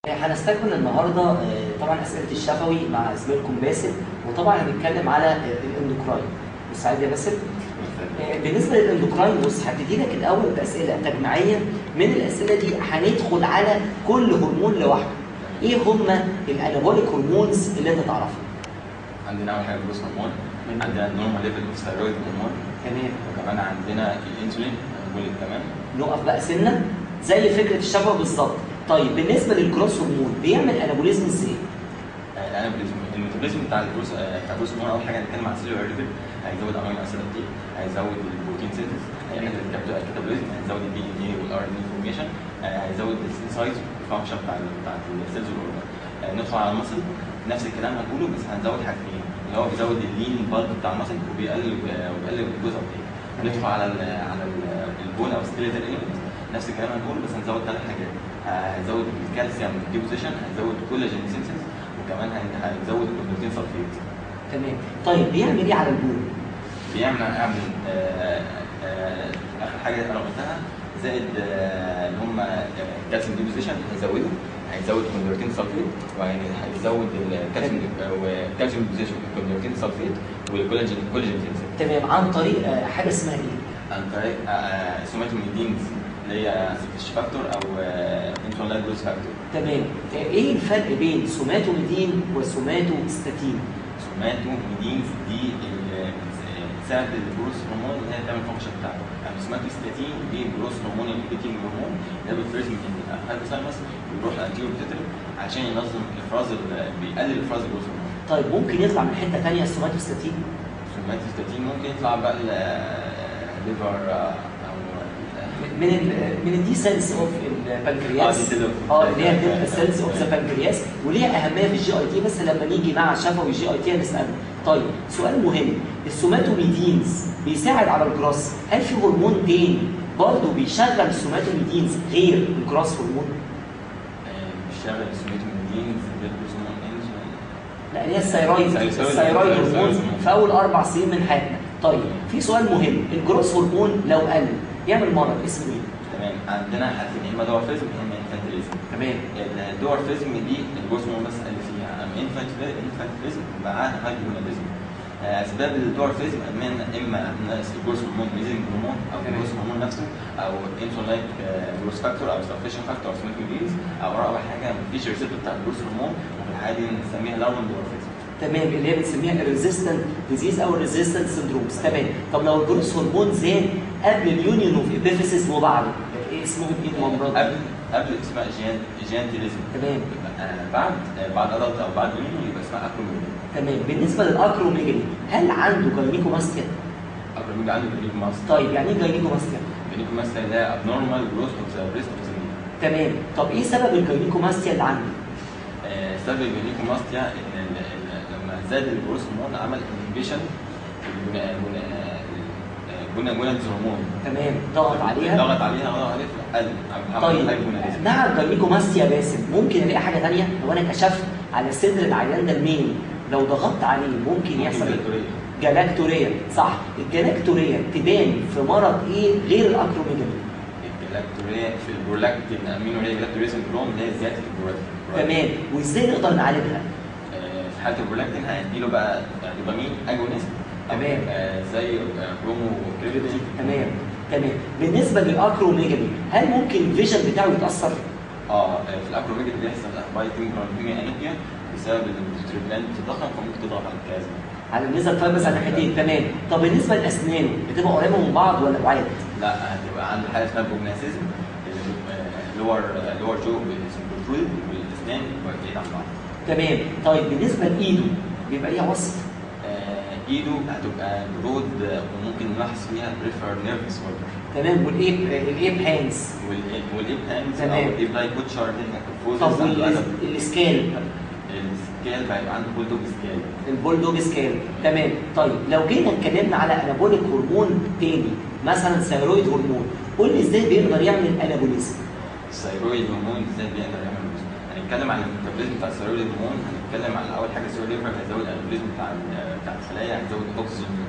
هنستكمل النهارده آه، طبعا اسئله الشفوي مع زميلكم باسل وطبعا هنتكلم على آه، الاندوكراين مستعد يا باسل؟ آه، بالنسبه للاندوكراين بص هبتدي لك الاول باسئله تجميعيه من الاسئله دي هندخل على كل هرمون لوحده. ايه هم الانابوليك هرمونز اللي انت تعرفها؟ عندنا اول حاجه الجلوكوز هرمون عندنا النورمال ليفل اوف ثايرويد هرمون تمام وكمان عندنا الانسولين انابوليك كمان نقف بقى سنه زي فكره الشفوي بالظبط. طيب بالنسبه للجروس هرمون بيعمل انابوليزم ازاي؟ آه، الانابوليزم الميتابوليزم بتاع الجلوكوز آه، بتاع الجلوكوز هرمون اول حاجه هنتكلم عن السيلولار ليفل هيزود امينو اسيد كتير هيزود البروتين سينثيز هيقلل الكاتابوليزم هيزود الدي ان اي والار ان اي فورميشن هيزود السايز والفانكشن بتاع ال- بتاع السيلز والاورجان ندخل على المصل نفس الكلام هنقوله بس هنزود حاجتين اللي هو بيزود اللين بالك بتاع المصل وبيقلل وبيقلل الجزء التاني ندخل على ال على ال- البون او سكيلتال ايلمنت نفس الكلام هنقوله بس هنزود ثلاث حاجات هنزود الكالسيوم ديبوزيشن هنزود كولاجين سينثيز وكمان هن- هنزود البروتين سلفيت تمام. طيب بيعمل ايه على البول؟ بيعمل اعمل آه، آه، اخر حاجه انا قلتها زائد آه، اللي هم الكالسيوم ديبوزيشن هيزوده هيزود الكونفرتين سلفيت وهيزود الكالسيوم الكالسيوم ديبوزيشن الكونفرتين سلفيت والكولاجين كولاجين سينثيز تمام عن طريق آه، حاجه اسمها ايه؟ عن طريق سوماتوميدينز اللي هي سيتش فاكتور او انترنال جروث فاكتور تمام ايه الفرق بين سوماتوميدين وسوماتوستاتين سوماتوميدينز دي اللي بتساعد الجروث هرمون ان هي تعمل الفانكشن بتاعته يعني سوماتوستاتين دي الجروث هرمون البيتين هرمون ده بيفرز من الهايبوثالاموس بيروح الانتيريور بيتري عشان ينظم افراز ال- بيقلل افراز الجروث هرمون طيب ممكن يطلع من حته ثانيه السوماتوستاتين سوماتوستاتين ممكن يطلع بقى الليفر او من ال من الدي سيلز اوف اه البنكرياس دي كده اه اللي هي الدلتا سيلز اوف ذا بنكرياس وليها اهميه في الجي اي تي بس لما نيجي مع شفوي الجي اي تي هنساله طيب سؤال مهم السوماتوميدينز بيساعد على الجراس هل في هرمون تاني برضه بيشغل السوماتوميدينز غير الجراس هرمون؟ بيشتغل سوماتوميدينز الجروث هرمون انزيم لا اللي هي الثيرويد الثيرويد. الثيرويد هرمون الثيرويد. في اول اربع سنين من حياتنا طيب في سؤال مهم الجروس هرمون لو قل يعمل مرض اسمه ايه؟ تمام عندنا حاجتين يا اما دورفيزم يا اما انفانتيليزم تمام الدورفيزم دي الجروث هرمون بس اللي فيها اما انفانتيليزم معاها هايبروناليزم اسباب الدورفيزم اما اما نقص الجروث هرمون ميزنج هرمون او تمام. الجروث هرمون نفسه او انسولايك جروث فاكتور او سفيشن فاكتور او سميكوبيز او رابع حاجه مفيش ريسبتور بتاع الجروث هرمون وفي الحالة دي نسميها لارمون دورفيزم تمام اللي هي بنسميها الريزيستنت ديزيز او الريزيستنت سندرومز تمام طب لو الجروس هرمون زاد قبل اليونيون اوف ابيفيسيس وبعده ايه اسمه ايه الامراض قبل قبل اسمها جيان جيانتيليزم تمام آه، بعد آه، بعد ادلت او بعد يونيون يبقى اسمها اكروميجالي تمام بالنسبه للاكروميجالي هل عنده جاينيكوماستيا اكروميجالي عنده جليكوماستيا طيب يعني ايه جاينيكوماستيا جليكوماستيا ده abnormal growth of the breast of the male تمام طب ايه سبب الجاينيكوماستيا اللي عنده آه، سبب الجليكوماستيا ان ال- ال- لما زاد الجروث هرمون عمل انهبيشن جونا جونادز هرمون تمام ضغط عليها ضغط عليها ضغط عليها قل عمل طيب هايبوناديزم مع الجاينيكوماستيا يا باسم ممكن الاقي حاجه ثانيه لو انا كشفت على صدر العيان ده الميل لو ضغطت عليه ممكن يحصل ايه؟ جلاكتوريا صح الجلاكتوريا تبان في مرض ايه غير الاكروميجالي الجلاكتوريا في البرولاكتين امينو ري جلاكتوريا سندروم اللي هي زياده البرولاكتين تمام وازاي نقدر نعالجها آه، في حاله البرولاكتين هنديله بقى دوبامين اجونست تمام. زي آه، برومو كريبتي تمام تمام بالنسبه للاكروميجالي هل ممكن الفيجن بتاعه يتاثر اه في الاكروميجل بيحصل بايتنج كرونيميا انيميا بسبب التريبلانت تضخم فممكن تضغط على الكازما على النيزل فايبرز على ناحيتين تمام طب بالنسبه لاسنانه بتبقى قريبه من بعض ولا بعاد لا هتبقى عنده حاله اسمها بروجناسيزم لور لور جو بروترود والاسنان بعيد عن بعض تمام طيب بالنسبه لايده بيبقى ليها وصف آه، ايده هتبقى برود وممكن نلاحظ فيها بريفر نيرف ديسوردر تمام والايب الايب هاندز والايب هاندز تمام. او الايب لايك كوت شارد طب والسكال السكيل هيبقى عنده بولدوج سكيل البولدوج سكال تمام طيب لو جينا اتكلمنا على انابوليك هرمون تاني مثلا ثيرويد هرمون قول لي ازاي بيقدر يعمل انابوليزم الثيرويد هرمون ازاي بيقدر يعمل جزء هنتكلم عن الميتابوليزم بتاع الثيرويد هرمون هنتكلم عن اول حاجه الثيرويد ليفر هيزود الانابوليزم بتاع ال- بتاع الخلايا هيزود الاكسجين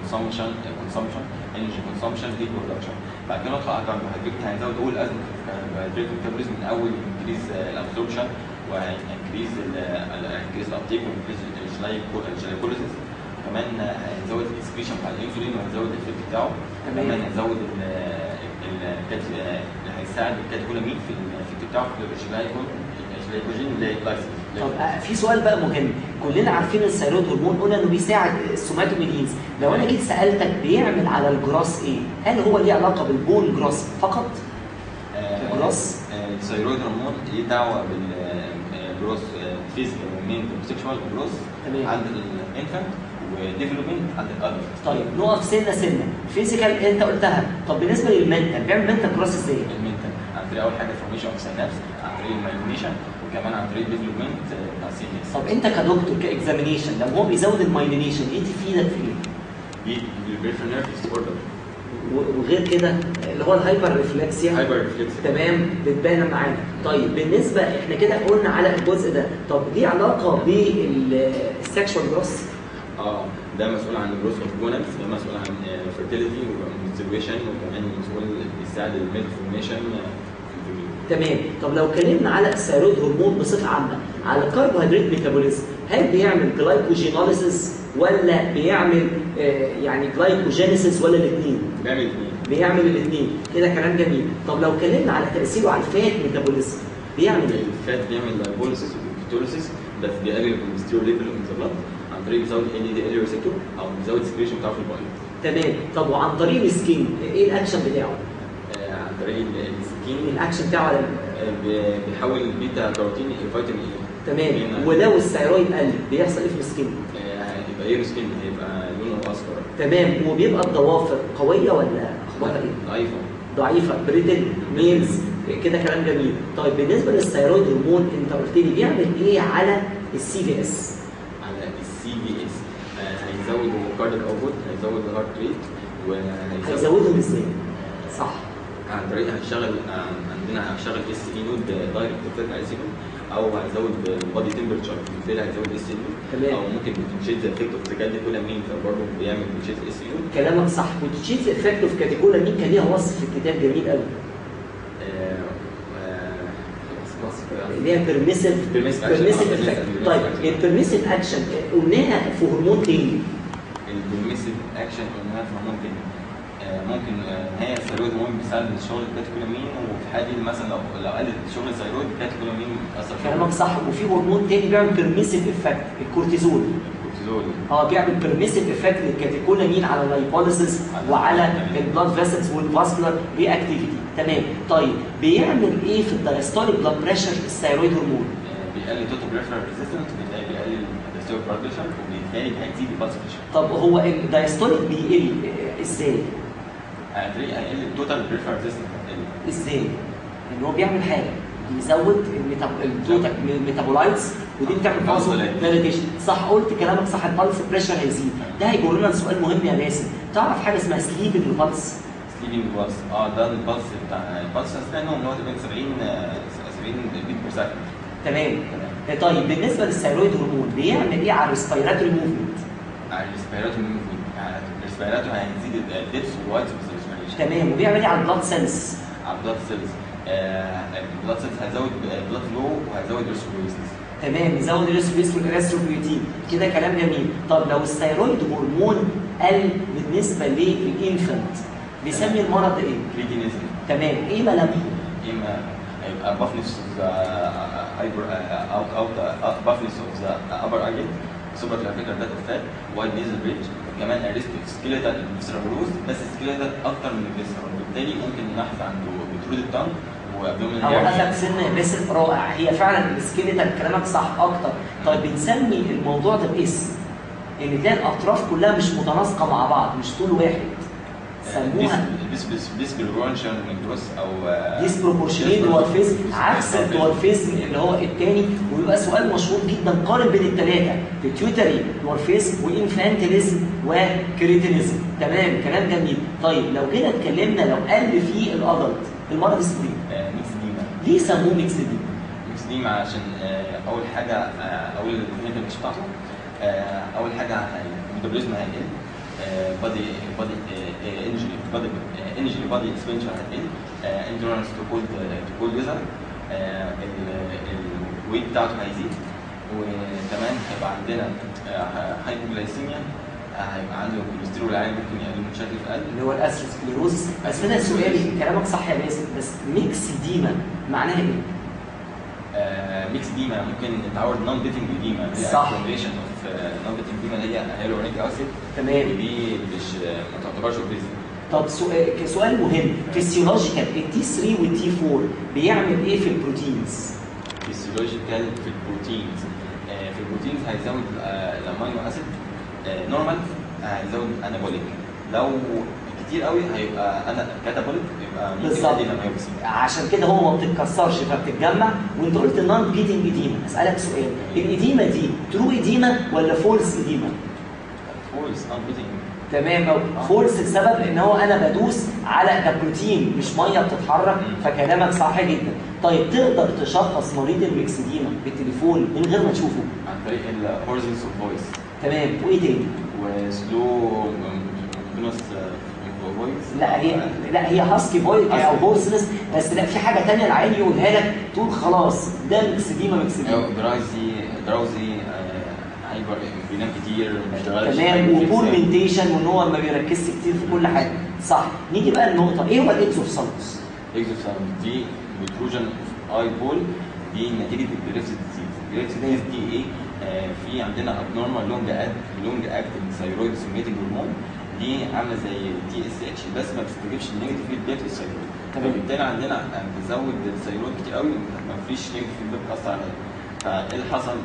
كونسومشن كونسومشن انرجي كونسومشن هيت برودكشن بعد كده ندخل على الكربوهيدرات هنزود اول ازمه الكربوهيدرات ميتابوليزم من اول انكريز الابسوربشن وانكريز انكريز الابتيك وانكريز الجلايكوليسيس كمان هنزود الاكسكريشن بتاع الانسولين وهنزود الافكت بتاعه تمام. كمان هنزود ال ال- الكات- اللي هيساعد الكاتيكولامين في الافكت بتاعه في الجلايكول الجلايكوجين اللي هي glycogen. طب آه، في سؤال بقى مهم كلنا عارفين الثيرويد هرمون قلنا انه بيساعد السوماتوميدينز لو انا جيت سالتك بيعمل على الجراس ايه هل هو ليه علاقه بالبون جراس فقط آه، الجراس؟ آه، الثيرويد هرمون ليه دعوه بالجروس فيزيكال ومنتال وسيكشوال جروس تمام. عند الانفانت وديفلوبمنت عند الادلت طيب نقف سنه سنه فيزيكال انت قلتها طب بالنسبه للمنتال بيعمل منتال جراس ازاي المنتال عن طريق اول حاجه فورميشن اوف سينابس عن طريق المايلينيشن وكمان عن طريق ديفلوبمنت بتاع السي ان اس طب انت كدكتور كاكزامينيشن لو هو بيزود المايلينيشن ايه تفيدك في ايه دي البريفرال نيرف ديسوردر و- وغير كده اللي هو الهايبر ريفلكسيا هايبر ريفلكس تمام بتبان معانا طيب بالنسبه احنا كده قلنا على الجزء ده طب ليه علاقه بالسكشوال جروس اه ده مسؤول عن الجروس اوف جونالز ده مسؤول عن فيرتيليتي ومنستريشن وكمان مسؤول بيساعد الميلك فورميشن تمام طب لو اتكلمنا على الثيرويد هرمون بصفه عامه على الكربوهيدرات ميتابوليزم هل بيعمل جلايكوجينوليسيس ولا بيعمل آه يعني جلايكوجينيسيس ولا الاثنين بيعمل اثنين بيعمل الاثنين كده كلام جميل طب لو اتكلمنا على تاثيره على الفات ميتابوليزم بيعمل ايه الفات بيعمل لايبوليسيس وكيتوليسيس بس بيقلل الكوليسترول ليفل ان ذا بلاد عن طريق بيزود ان دي ال ريسبتور او بيزود السكريشن بتاعه في البايو تمام طب وعن طريق السكين ايه الاكشن بتاعه آه، عن طريق ال- السكين الاكشن بتاعه على آه، بي- بيحول البيتا كاروتين الى فيتامين اي تمام ولو الثيرويد قل بيحصل ايه في السكين هيبقى ايرو سكين هيبقى لونه اصفر تمام وبيبقى الضوافر قويه ولا اخبارها ايه ضعيفه ضعيفه بريتل ميلز كده كلام جميل طيب بالنسبه للثيرويد هرمون انت قلت لي بيعمل ايه على السي في اس على السي في اس هيزود الكارديك اوتبوت هيزود الهارت ريت وهيزود هيزودهم ازاي صح عن طريق هنشغل آه، عندنا هنشغل اس اي نود دايركت افكت على السيجنال او هيزود بادي تمبرتشر بالتالي هيزود اس اي نود تمام. او ممكن بتشيز افكت اوف تكاديكولامين فبرضه بيعمل بتشيز اس اي نود كلامك صح وتشيز افكت في كاتيجوري مين كان ليها وصف في الكتاب جميل قوي اللي هي بيرميسيف Permissive action. بيرميسيف آه، افكت permissive طيب action. البيرميسيف اكشن قلناها في هرمون تاني البرميسيف اكشن قلناها في ممكن آه، ممكن آه، هي الثيرويد هرمون بيساعد الشغل الكاتيكولامين وفي حالة مثلا لو لو قلت شغل الثيرويد الكاتيكولامين بيأثر في كلامك صح وفي هرمون تاني بيعمل بيرميسيف افكت الكورتيزول الكورتيزول اه بيعمل بيرميسيف افكت للكاتيكولامين على اللايبوليسيس وعلى البلاد فيسلز والفاسكولار رياكتيفيتي تمام طيب بيعمل ايه في الدايستوليك بلاد بريشر الثيرويد هرمون آه، بيقلل توتال بريفرال ريزيستنس وبالتالي بيقلل الدستور بلاد بريشر وبالتالي هيزيد البلس بريشر طب هو الدايستوليك بيقل آه، ازاي عن طريق هيقلل التوتال بريفرال ريزيستنس ازاي ان هو بيعمل حاجه بيزود الميتاب- التوتال الميتابولايتس ودي بتعمل فازو Vasodilatation. دايليتيشن صح قلت كلامك صح البلس بريشر هيزيد ده هيجرنا لسؤال مهم يا باسم تعرف حاجه اسمها سليبنج البلس سليبنج بلس اه ده البلس بتاع البلس استنى اللي هو تقريبا 70 آه، 70 بيت بير سكند تمام طيب بالنسبه للثيرويد هرمون بيعمل ايه على الريسبيراتوري موفمنت على الريسبيراتور موفمنت الريسبيراتور هيزيد الدبس والوايتس اوف ريسبيريشن تمام وبيعمل ايه على البلاد سيلز على البلاد سيلز البلاد سيلز هيزود بلاد فلو وهيزود ريسبيريشن تمام يزود الريستروبيوتين كده كلام جميل طب لو الثيرويد هرمون قل بالنسبه للانفنت بيسمي المرض ايه كريتينيزم تمام ايه ملامحه اما هيبقى بافنس اوف ذا هايبر اوت اوت بافنس اوف ذا ابر ايليد سوبر كلافيكر داتا فات وايد نيزل بريدج كمان اريست سكيلتال فيسرالوز بس سكيلتال اكتر من الفيسرال وبالتالي ممكن نلاحظ عنده بترود التانج وابدومينال اوقف لك سن باسم رائع هي فعلا السكيلتال كلامك صح اكتر طيب بنسمي الموضوع ده باسم ان تلاقي الاطراف كلها مش متناسقه مع بعض مش طول واحد سموها بس بس بس بالرونشن جروس او ديسبروبورشنيت دوارفيز عكس الدوارفيز اللي هو الثاني ويبقى سؤال مشهور جدا قارن بين الثلاثه بيتيوتري دوارفيز وانفانتيليزم وكريتينيزم تمام كلام جميل طيب لو جينا اتكلمنا لو قل فيه الادلت المرض اسمه ايه؟ ميكس ديما ليه سموه ميكس دي؟ ميكس ديما عشان آه، اول حاجه آه، اول الديفينيشن بتاعته آه، اول حاجه الميتابوليزم هيقل بادي بادي انجري بادي انجري بادي اكسبنشر هتقل اندورنس تو كولد تو كولد ويزر الويت بتاعته هيزيد وكمان هيبقى عندنا هايبوجلايسيميا هيبقى عنده كوليسترول عالي ممكن يقلل مشاكل في القلب اللي هو الاسروسكليروزس بس انا سؤالي كلامك صح يا باسم بس ميكس ديما معناها ايه؟ آه، ميكس ديما ممكن نتعود نون بيتنج ديما صح. كومبينيشن اوف نون بيتنج ديما اللي هي هيلورونيك اسيد تمام ودي مش ما تعتبرش اوبيزي طب سؤال سؤال مهم فيسيولوجيكال التي 3 والتي 4 بيعمل ايه في البروتينز؟ فيسيولوجيكال في البروتينز آه، في البروتينز هيزود آه، الامينو اسيد نورمال هيزود انابوليك لو كتير قوي هيبقى انا كاتابوليك يبقى ممكن بالظبط. يؤدي لميوبسي عشان كده هو ما بتتكسرش فبتتجمع وانت قلت نون بيتنج ايديما اسالك سؤال الايديما دي ترو ايديما ولا فولس ايديما؟ فولس نون بيتنج تمام أوي. فورس السبب ان هو انا بدوس على كبروتين مش ميه بتتحرك مم. فكلامك صح جدا طيب تقدر تشخص مريض الميكسديما بالتليفون من غير ما تشوفه عن طريق الهورزنس اوف فويس تمام وايه تاني وسلو بنص فويس لا هي لا هي هاسكي فويس او هورسنس بس لا في حاجه تانية العين يقولها لك تقول خلاص ده ميكسديما ميكسديما دراوزي دراوزي هايبر بينام كتير ما بيشتغلش تمام وبورمنتيشن وان هو ما بيركزش كتير في كل حاجه صح نيجي بقى النقطه ايه هو الاكزوفسالموس اكزوسام دي بتروجن اي بول دي نتيجه الجريفز ديزيز الجريفز ديزيز دي ايه؟ آه في عندنا ابنورمال لونج اكت لونج اكتنج ثايرويد سيميتنج هرمون دي عامله زي تي اس اتش بس ما بتستجيبش النيجاتيف فيدباك للثايرويد تمام. فبالتالي عندنا آه، بتزود الثايرويد كتير قوي ما فيش نيجاتيف فيدباك بتاثر عليها فايه اللي حصل؟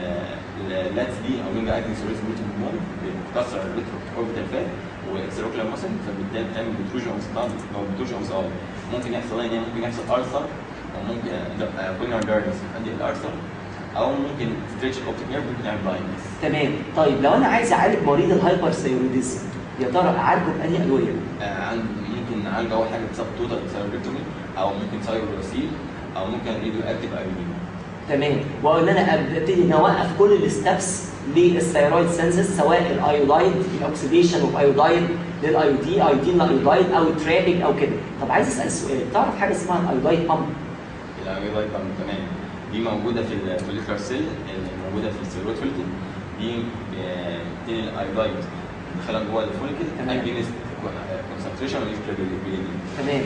اللاتس دي او لونج اكتنج ثايرويد سيميتنج هرمون بتكسر الريترو اوربيتال فات واكستراكولار ماسل فبالتالي بتعمل بتروجن او بتروجن او ممكن يحصل ايه ممكن يحصل ارثر او ممكن كونر جاردنس عندي الارثر او ممكن ستريتش اوبتيك نيرف ممكن يعمل بلايندنس تمام طيب لو انا عايز اعالج مريض الهايبر ثايرويدزم يا ترى اعالجه بانهي ادويه؟ عند ممكن نعالج اول حاجه بسبب توتال ثايرويدكتومي او ممكن ثايرويدوسيل او ممكن راديو اكتيف ايودين تمام وان انا ابتدي نوقف كل الستبس للثيرويد سنسس سواء الايودايد الاكسيديشن اوف ايودايد للايودي ايودين لايودايد او ترابيك او كده طب عايز اسال سؤال تعرف حاجه اسمها الايودايد بامب الايودايد بامب تمام دي موجوده في الفوليكر سيل اللي موجوده في الثيرويد فوليكل دي بتنقل الايودايد دخلها جوه الفوليكل تمام. اجينست كونسنتريشن وليكويد تمام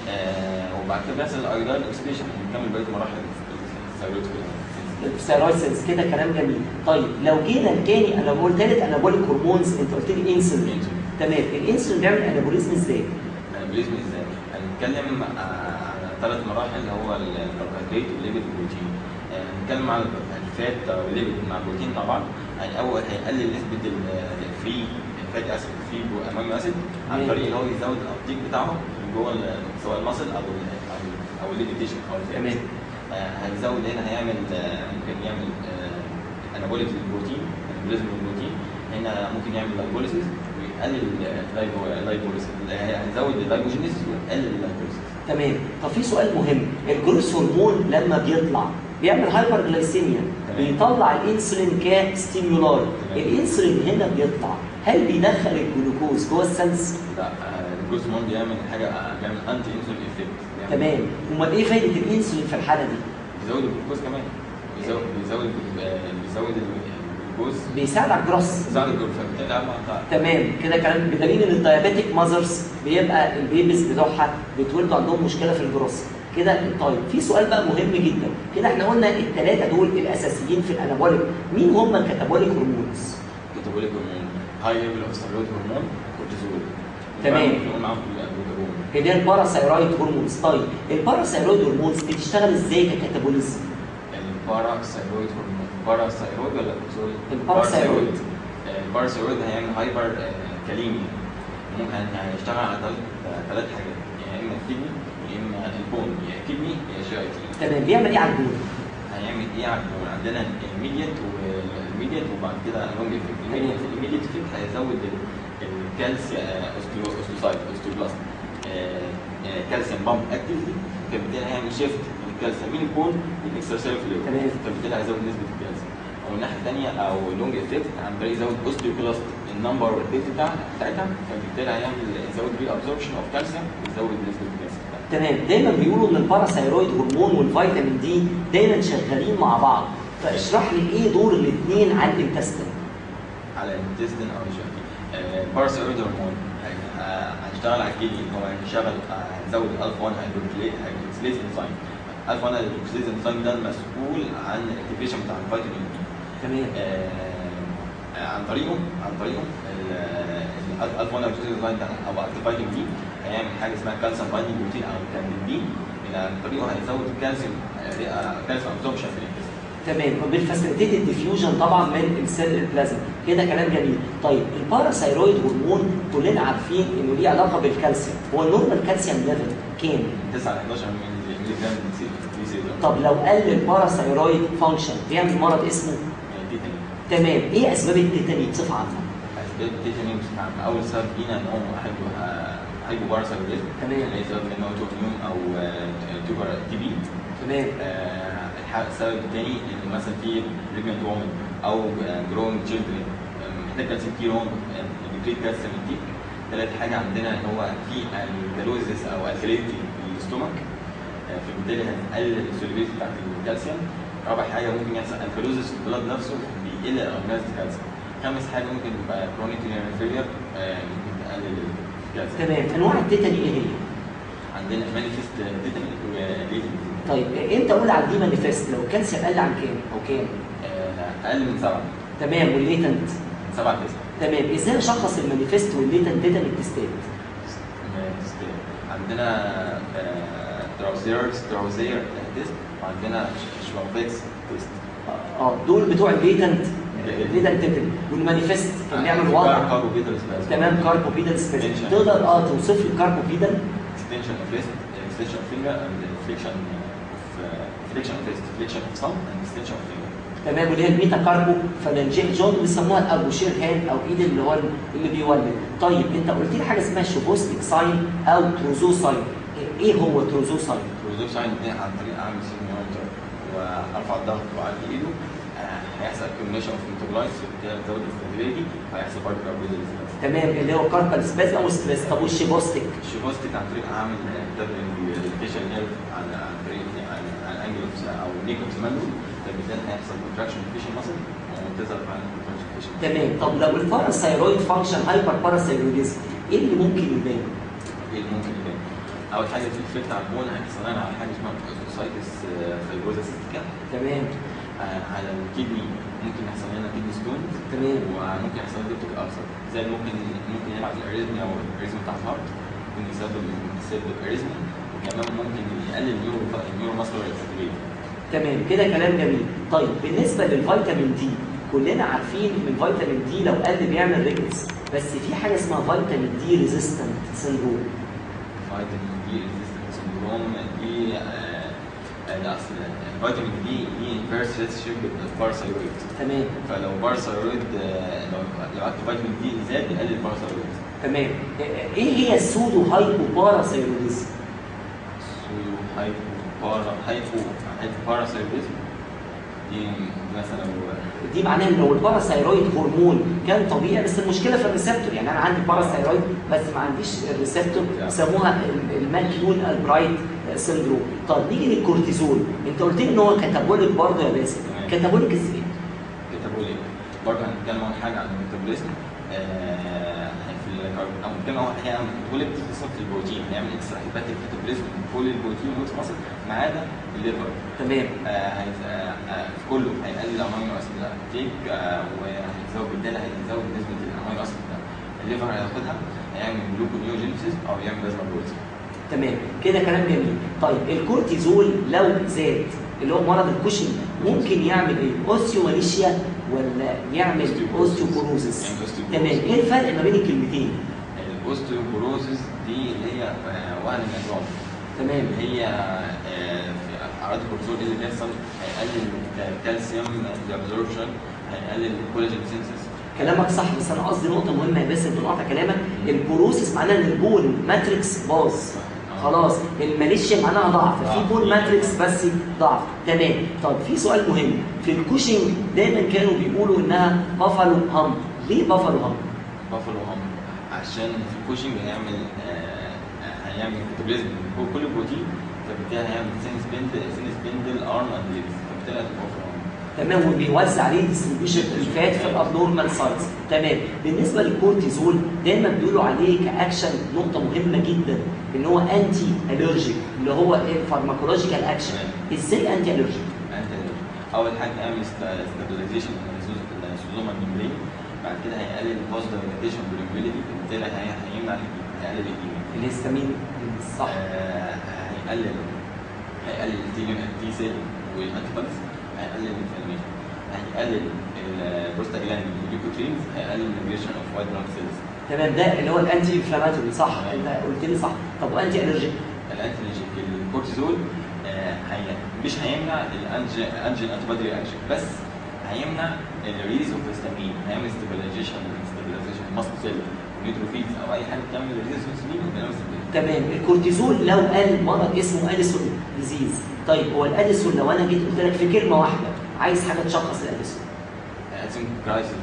آه وبعد كده بيحصل الايودايد اوكسيديشن ونكمل بقيه مراحل الثيرويد الثيرويد سنس كده كلام جميل طيب لو جينا تاني انا قلت لك انابوليك هرمونز انت قلت لي انسولين تمام الانسولين بيعمل انابوليزم ازاي؟ الانابوليزم ازاي؟ هنتكلم على ثلاث مراحل اللي هو الكربوهيدرات والليبيد والبروتين آه، هنتكلم على الفات او الليبيد مع البروتين طبعا يعني اول هيقلل نسبه الفري الفاتي اسيد الفري امينو اسيد عن مم. طريق ان هو يزود الابتيك بتاعهم من جوه ال- سواء المصل او ال او ال- او الليبيد تيشن او الفات تمام آه، هيزود هنا هيعمل آه، ممكن يعمل انابوليك للبروتين انابوليزم للبروتين هنا ممكن يعمل لايبوليسيس ويقلل اللايبوليسيس هيزود اللايبوجينيسيس ويقلل اللايبوليسيس تمام طب في سؤال مهم الجروس هرمون لما بيطلع بيعمل هايبر جلايسيميا تمام. بيطلع الانسولين كستيمولار تمام. الانسولين هنا بيطلع هل بيدخل الجلوكوز جوه السنس لا الجروس هرمون بيعمل حاجه آه، بيعمل انتي انسولين افكت تمام امال ايه فايده الانسولين في الحاله دي بيزود الجلوكوز كمان بيزود بيزود آه، بيزود الجلوكوز بيساعد على الجروس بيزود الجلوكوز فبالتالي عم- تمام كده كلام بدليل ان الدايابيتك ماذرز بيبقى البيبيز بتوعها بيتولدوا عندهم مشكله في الجروس كده طيب في سؤال بقى مهم جدا كده احنا قلنا الثلاثه دول الاساسيين في الانابوليك مين هم الكاتابوليك هرمونز كاتابوليك هرمون هاي ليفل اوف ستيرويد هرمون كورتيزول تمام. ممكن نقول معاهم الجلوكاجون هي دي الباراثايرويد هرمونز طيب الباراثايرويد هرمونز بتشتغل ازاي ككاتابوليزم الباراثايرويد هرمون باراثايرويد ولا كورتيزول؟ الباراثايرويد. آه، الباراثايرويد هيعمل هايبر آه، كاليميا ممكن هيشتغل على ثلاث حاجات يا اما الكدني يا اما البون يا كدني يا جي اي تي تمام بيعمل ايه على البول هيعمل ايه على البون عندنا الميديت والميديت وبعد كده لونج افكت الميديت افكت هيزود الكالسيوم اوستوسايت اوستوبلاست كالسيوم بامب اكتيفيتي فبالتالي هيعمل شيفت من الكالسيوم من البون للاكسترا سيلولر تمام. فبالتالي هيزود نسبه الكالسيوم او الناحيه الثانيه او لونج افكت عن طريق يزود اوستيوكلاست النمبر والبيت بتاعها بتاعتها فبالتالي هيعمل يزود ري ابزوربشن اوف كالسيوم ويزود نسبه الكالسيوم بتاعتها. تمام دايما بيقولوا ان الباراثايرويد هرمون والفيتامين دي دايما شغالين مع بعض فاشرح لي ايه دور الاثنين على الانتستين على الانتستين او الجي الباراثايرويد هرمون هي- آه، هيشتغل على الكدني ان هو هيشغل آه، هيزود الالفا 1 هيدروكسيليز انزيم الالفا 1 هيدروكسيليز انزيم ده المسؤول عن الاكتيفيشن بتاع الفيتامين دي تمام آه، عن طريقه عن طريقه الالفا 1 هيدروكسيليز انزيم ده او الفيتامين دي هيعمل حاجه اسمها كالسيوم بايندينج بروتين او كاندين بي عن طريقه هيزود الكالسيوم آه، كالسيوم ابزوربشن في الانتستين تمام بالفاسيليتيد الديفيوجن طبعا من السيل البلازما كده كلام جميل طيب الباراثايرويد هرمون كلنا عارفين انه ليه علاقه بالكالسيوم هو النورمال كالسيوم ليفل كام 9 ل 11 مللي جرام دي سي طب لو قل الباراثايرويد فانكشن بيعمل مرض اسمه دي تاني تمام ايه اسباب التيتاني بصفه عامه اسباب التيتاني بشكل عام اول سبب لينا ان هو هايبو هايبو باراسايرويزم تمام. اللي هي سبب منه اوتوميون او توبر تي بي تمام السبب الثاني ان مثلا في بريجننت وومن او جروينج تشيلدرن محتاج كالسيوم كتير هون بيكريت كالسيوم كتير ثالث حاجه عندنا ان هو في الكالوزيس او الكاليتي في الاستومك آه، فبالتالي هتقلل السوليبيتي بتاعت الكالسيوم رابع حاجه ممكن يحصل الكالوزيس في البلاد نفسه بيقل الاورجانيزد كالسيوم خامس حاجه ممكن تبقى كرونيك فيلير ممكن تقلل الكالسيوم تمام انواع التيتاني ايه هي عندنا مانيفست تيتاني وليتنج طيب امتى اقول على دي مانيفست لو الكالسيوم قل عن كام او كام اقل من سبعه تمام والليتنت من سبعه لتسعه تمام ازاي اشخص المانيفست والليتنت تيتاني تيستات عندنا تراوزير تراوزير تيست وعندنا شوامبكس تيست اه دول بتوع الليتنت الليتنت تيتاني والمانيفست كان بيعمل وضع كاربوبيدال تمام كاربوبيدال سبيس Extension. تقدر اه توصف لي الكاربوبيدال extension of wrist extension of finger and flexion of uh, flexion of wrist flexion of thumb and extension of finger تمام واللي هي الميتا كاربو فالانجيل جون بيسموها الابوشير هاند او ايد اللي هو اللي بيولد طيب انت قلت لي حاجه اسمها شوبوستيك ساين او تروزو ساين ايه هو تروزو ساين الوظيفه ساين دي عن طريق اعمل سين مونيتور وارفع الضغط واعدي ايده آه، هيحصل accumulation of metabolites وبالتالي تزود الاستابيليتي وهيحصل برضه كاربوهيدرات تمام اللي هو كاربال سباز او ستريس طب والشيبوستيك الشيبوستيك عن طريق اعمل تابلنج الفيشال نيرف عن عن طريق عن عن انجل او نيكوس ماندو فبالتالي هيحصل كونتراكشن فيشال ماسل وتظهر معانا كونتراكشن فيشال تمام طب لو الباراثايرويد فانكشن هايبر باراثايرويدزم ايه اللي ممكن يبان؟ ايه اللي ممكن يبان؟ اول حاجه في افكت على البون هيحصل لنا على حاجه اسمها اوسايتس فايبروزا سيستيكا تمام على الكدني ممكن يحصل لنا كدني ستون تمام وممكن يحصل لنا ديبتيك ألسر زي ممكن ممكن يبعت الاريزمي او الاريزمي بتاع الهارت ممكن يسبب يسبب اريزمي وكمان ممكن يقلل النيورو النيورو ماسكولار اكتيفيتي تمام كده كلام جميل طيب بالنسبه للفيتامين دي كلنا عارفين ان الفيتامين دي لو قل بيعمل ريكتس بس في حاجه اسمها فيتامين دي ريزيستنت سيندروم فيتامين دي ريزيستنت سندروم دي آه، آه، لا اصل الفيتامين دي دي انفيرس ريليشن بالباراسايرويد تمام فلو باراسايرويد آه، لو لو اكل فيتامين دي زاد بيقلل الباراسايرويد تمام ايه هي السودو هايبو باراثايرويدزم سودو هايبو بارا هايبو هايبو باراسايرويدزم دي مثلا لو دي معناها ان لو الباراثايرويد هرمون كان طبيعي بس المشكله في الريسبتور يعني انا عندي باراثايرويد بس ما عنديش الريسبتور بيسموها الماكيون البرايت سيندروم طب نيجي للكورتيزول انت قلت لي ان هو كاتابوليك برضه يا باسم تمام. كاتابوليك ازاي؟ كتابوليك برضه هنتكلم اول حاجه عن الميتابوليزم آه، في الكرب- او نتكلم اول حاجه عن الميتابوليك بتتصل في البروتين هنعمل اكسترا هيباتيك ميتابوليزم كل البروتين موت مصر ما عدا الليفر تمام آه، هيت- آه، آه، في كله هيقلل الامينو اسيد ابتيك وهيزود بالتالي هيزود نسبه الامينو اسيد ده الليفر هياخدها هيعمل جلوكونيوجينيسيس او يعمل بلازما بروتين تمام كده كلام جميل طيب الكورتيزول لو زاد اللي هو مرض الكوشن ممكن يعمل ايه؟ اوستيوماليشيا ولا يعمل اوستيوبوروزس يعني osteoporosis. تمام ايه الفرق ما بين الكلمتين؟ الاوستيوبوروزيس دي اللي هي آه، وهن العظام تمام اللي هي آه، في اعراض الكورتيزول إيه اللي بيحصل هيقلل الكالسيوم ابزوربشن هيقلل الكولاجين سينسس كلامك صح بس انا قصدي نقطه مهمه يا باسم بدون قطع كلامك البوروسيس معناها ان البون ماتريكس باظ خلاص الماليشيا معناها ضعف في آه. بون ماتريكس بس ضعف تمام طب في سؤال مهم في الكوشنج دايما كانوا بيقولوا انها بافالو هامب ليه بافالو هامب بافلو امر عشان في الكوشنج هيعمل آه، هيعمل كاتابوليزم كل بروتين فبالتالي هيعمل سين سبند سين سبندل ارم اند ليجز فبالتالي هتبقى بافلو امر تمام وبيوزع عليه ديستريبيوشن الفات في الابنورمال سايتس تمام بالنسبه للكورتيزول دايما بيقولوا عليه كاكشن نقطه مهمه جدا ان هو انتي الرجيك اللي هو ايه فارماكولوجيكال اكشن ازاي انتي الرجيك انت اول حاجه اعمل ستابلايزيشن للسوزوما الممبرين بعد كده هيقلل البوست دايليتيشن بالموبيليتي بالتالي هي- هيمنع هيقلل الإيمين. الهستامين صح آه، هيقلل هيقلل التي سيل والانتيبوديز هيقلل الانفلاميشن هيقلل البروستاجلاندين والليكوترينز هيقلل الريجريشن اوف وايت بلاد سيلز تمام ده اللي هو الانتي انفلاماتوري صح انت قلت لي صح طب وانتي الرجيك الانتيجين الكورتيزول آه، هي مش هيمنع الانجين انتيبودي رياكشن بس هيمنع الريليز اوف هيستامين هيعمل ستابلايزيشن ستابلايزيشن ماسل سيل نيوتروفيلز او اي حاجه بتعمل ريليز اوف هيستامين وبيعمل تمام الكورتيزول لو قال مرض اسمه اديسون ديزيز طيب هو الاديسون لو انا جيت قلت لك في كلمه واحده عايز حاجه تشخص الاديسون اسم كرايسيس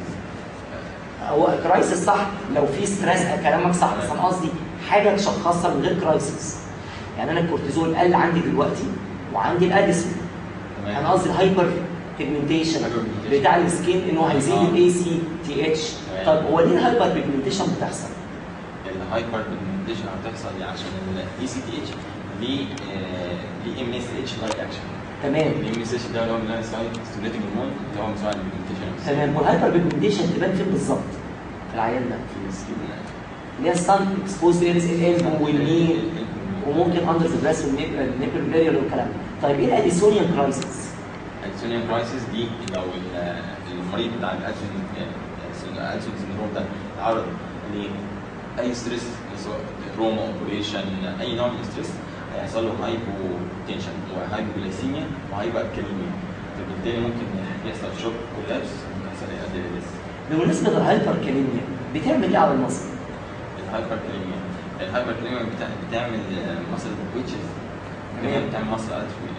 هو كرايسيس صح لو في ستريس كلامك صح بس انا قصدي حاجه تشخصها من غير كرايسيس يعني انا الكورتيزول قل عندي دلوقتي وعندي الاديسون انا قصدي الهايبر بيجمنتيشن Hyperpigmentation. بتاع السكين انه هيزيد آه. الاي سي تي اتش تمام. طب هو ليه الهايبر بيجمنتيشن بتحصل؟ الهايبر بيجمنتيشن هتحصل دي عشان الاي سي تي اتش ليه آه، ليه ام اس اتش لايك اكشن تمام الام اس اتش ده اللي هو من سايد ستيميوليتنج هرمون اللي هو مساعد البيجمنتيشن تمام والهايبر بيجمنتيشن تبان فين بالظبط؟ في العيان ده في السكين اللي هي السن اكسبوز ايرز الالبو والني وممكن اندر ذا بريس والنيبل بارير والكلام ده طيب ايه الاديسونيان كرايسيس؟ السونيوم كرايسيس دي لو ال- المريض بتاع الادسون الادسون سندروم ده تعرض لاي ستريس سواء تروما اوبريشن اي نوع من الستريس هيحصل له هايبو تنشن وهايبوجلايسيميا وهايبوكاليميا فبالتالي ممكن يحصل شوك كولابس ممكن يحصل ادريناليس بمناسبه الهايبر كاليميا بتعمل ايه على المصل؟ الهايبركاليميا الهايبركاليميا بتاع- بتعمل مصل ويتشز كمان بتعمل مصل اتروفي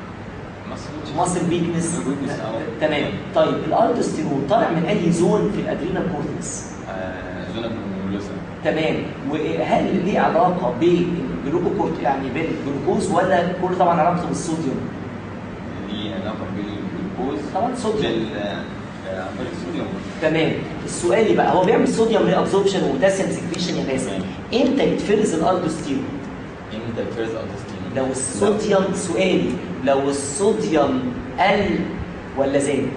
مصل ماسل ويكنس Weakness، آه. تمام طيب الالدوستيرون طالع من انهي زون في الادرينال كورتكس؟ زونا بنولوسا تمام وهل ليه علاقه بالجلوكوكورت يعني بالجلوكوز ولا كله طبعا علاقته بالصوديوم؟ دي علاقه بالجلوكوز طبعا صوديوم. عمال الصوديوم تمام السؤال بقى هو بيعمل صوديوم ري ابزوربشن وبوتاسيوم سكريشن يا باسم تمام. امتى يتفرز الالدوستيرون؟ امتى الفيرز التستين لو الصوديوم سؤالي لو الصوديوم قل ولا زاد؟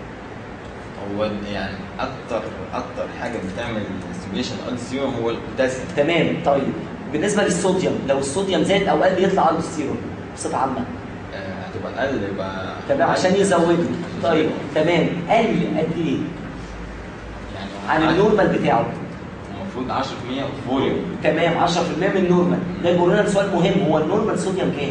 هو يعني اكتر اكتر حاجه بتعمل ستيميوليشن السيوم هو البوتاسيوم تمام طيب بالنسبه للصوديوم لو الصوديوم زاد او قل يطلع الدوستيرون بصفه عامه آه، هتبقى اقل يبقى تمام عشان يزوده طيب تمام قل قد ايه يعني عن النورمال بتاعه المفروض 10% فوليوم تمام 10% من النورمال ده بيقول لنا سؤال مهم هو النورمال صوديوم كام؟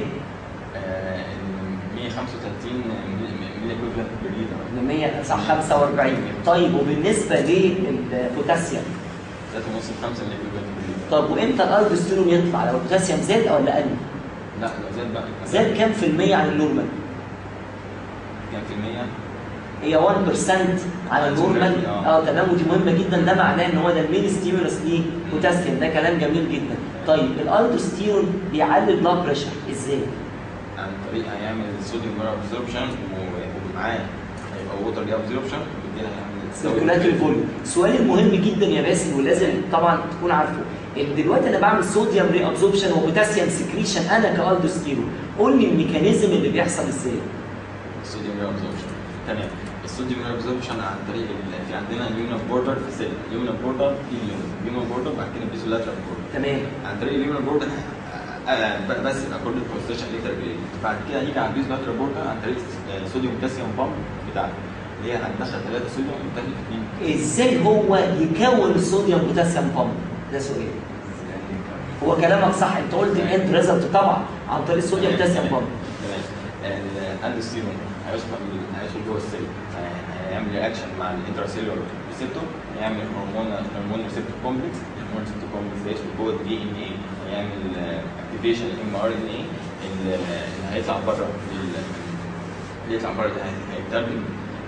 135 ملي ايكوفلنت بير لتر من 100 صح 45 طيب وبالنسبه للبوتاسيوم 3.5 5 ملي ايكوفلنت بير لتر طب وامتى الالدوستيرون يطلع لو البوتاسيوم زاد ولا قل؟ لا لو زاد بقى زاد كام في المية عن النورمال؟ كام في المية؟ هي 1% على النورمال آه. اه تمام ودي مهمه جدا ده معناه ان هو ده المين ستيمولس ليه بوتاسيوم ده كلام جميل جدا طيب الالدوستيرون بيعلي البلاد بريشر ازاي؟ عن طريق هيعمل صوديوم مير ابزوربشن ومعاه هيبقى ووتر جاب ابزوربشن وبالتالي هيعمل سيركولاتوري فوليوم السؤال المهم جدا يا باسل ولازم طبعا تكون عارفه ان دلوقتي انا بعمل صوديوم ري ابزوربشن وبوتاسيوم سكريشن انا كالدوستيرون قول لي الميكانيزم اللي بيحصل ازاي؟ الصوديوم مير ابزوربشن تمام الصوديوم مير ابزوربشن عن طريق ال- في عندنا اليونا بوردر في السيل اليونا بوردر في اليونا بوردر بعد كده بيسولاترال بوردر تمام عن طريق اليونا بوردر بس اكورد الكونستيشن ليتر جريد بعد كده هيجي على البيسولاترال بوردر عن طريق آه، صوديوم بوتاسيوم بامب بتاعته اللي هي هتدخل 3 صوديوم وتدخل 2 ازاي هو يكون الصوديوم بوتاسيوم بامب؟ ده سؤال هو كلامك صح انت قلت الاند ريزلت طبعا عن طريق الصوديوم بوتاسيوم بامب تمام الاندوستيرون هيدخل هيدخل جوه السيل هيعمل رياكشن مع الانتراسيلولر ريسبتور هيعمل هرمون هرمون ريسبتور كومبلكس الهرمون ريسبتور كومبلكس ده يدخل جوه الدي ان اي هيعمل اكتيفيشن الام ار ان اي اللي هيطلع بره اللي يطلع بره ده هيترجم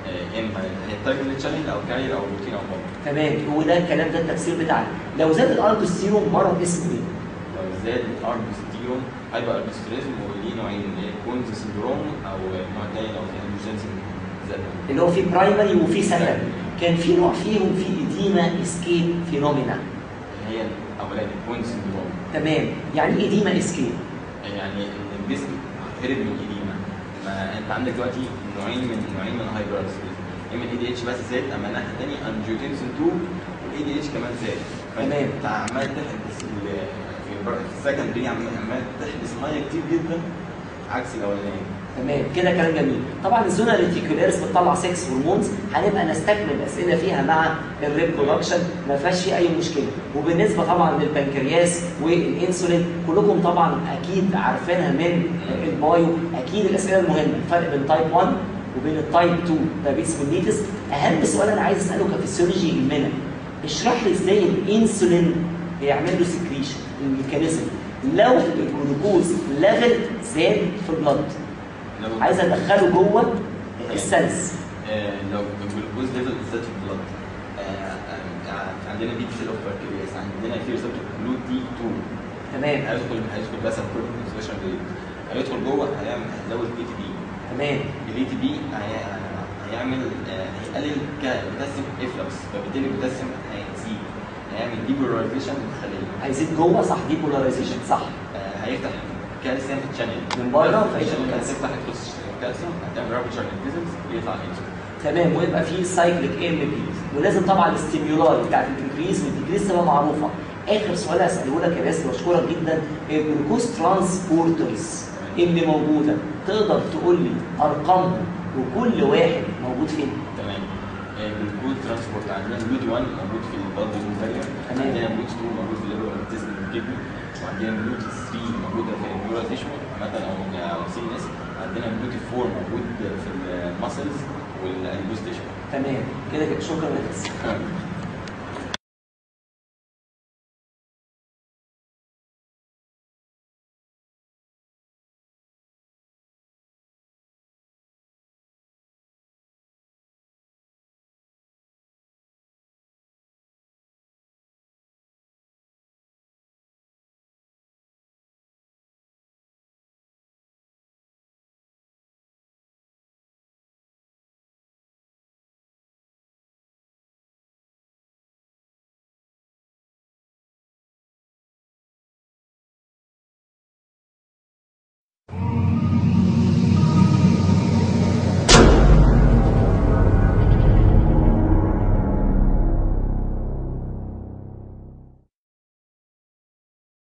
آه، اما هيتايم تشالنج او كارير او بروتين او بامب تمام وده الكلام ده التفسير بتاعنا لو زاد الالدوستيرون مرض اسمه ايه؟ لو زاد الاربستيرون هيبقى اربستيريزم وليه نوعين اللي هي كونز سندروم او نوع تاني لو في اندوجينسن زاد اللي هو في برايمري وفي سكندري كان في نوع فيهم في ايديما اسكيب فينومينا هي الاولاني كونز سندروم تمام يعني ايه ايديما اسكيب؟ يعني ان الجسم هرب من الايديما ما انت عندك دلوقتي نوعين من نوعين من الهايبر اما الاي دي اتش بس زاد اما الناحيه الثانيه انجيوتنسن 2 والاي دي اتش كمان زاد فانت تمام. انت عمال تحبس ال- في البر- في السكندري عمال عمال تحبس ميه كتير جدا عكس الاولاني تمام كده كلام جميل طبعا الزونا ريتيكولاريس بتطلع 6 هرمونز هنبقى نستكمل اسئله فيها مع الريبرودكشن ما فيهاش فيه اي مشكله وبالنسبه طبعا للبنكرياس والانسولين كلكم طبعا اكيد عارفينها من البايو اكيد الاسئله المهمه الفرق بين تايب 1 وبين التايب 2 دايابيتس ميليتس اهم سؤال انا عايز اساله كفسيولوجي يهمنا اشرح لي ازاي الانسولين بيعمل له سكريشن الميكانيزم لو الجلوكوز ليفل زاد في البلد لو عايز ادخله جوه السلس آه، لو الجلوكوز ليفل بالذات في البلد عندنا بي سيل اوف بكتيريا عندنا في ريسبتور جلوت دي 2 تمام هيدخل هيدخل بس كل كونسنتريشن ريت هيدخل جوه هيعمل هيزود بي تي بي تمام الاي تي بي هيعمل آه، هيقلل بوتاسيوم افلكس فبالتالي البوتاسيوم هيزيد هيعمل ديبولاريزيشن للخليه هيزيد جوه صح دي بولاريزيشن صح آه، هيفتح كالسيوم تشانل من بره فيفتح الكالسيوم كالسيوم. تفتح تخش كالسيوم هتعمل رابتشر للفيزيكس يطلع الانسولين تمام ويبقى في سايكليك ام بي ولازم طبعا الاستيميولاي بتاعت الانكريز والديكريز تبقى معروفه اخر سؤال هساله لك يا باسل واشكرك جدا الجلوكوز ترانسبورترز اللي موجوده تقدر تقول لي ارقامهم وكل واحد موجود فين؟ تمام الجلوكوز ترانسبورت عندنا جلوت 1 موجود في البلد المنتجه تمام. عندنا جلوت 2 موجود في الليبر والتزم الكدني وعندنا جلوت 3 موجوده في النيورال تيشو عامه او او سي ان اس عندنا جلوت 4 موجود في المسلز والانبوز تيشو تمام كده كده شكرا لك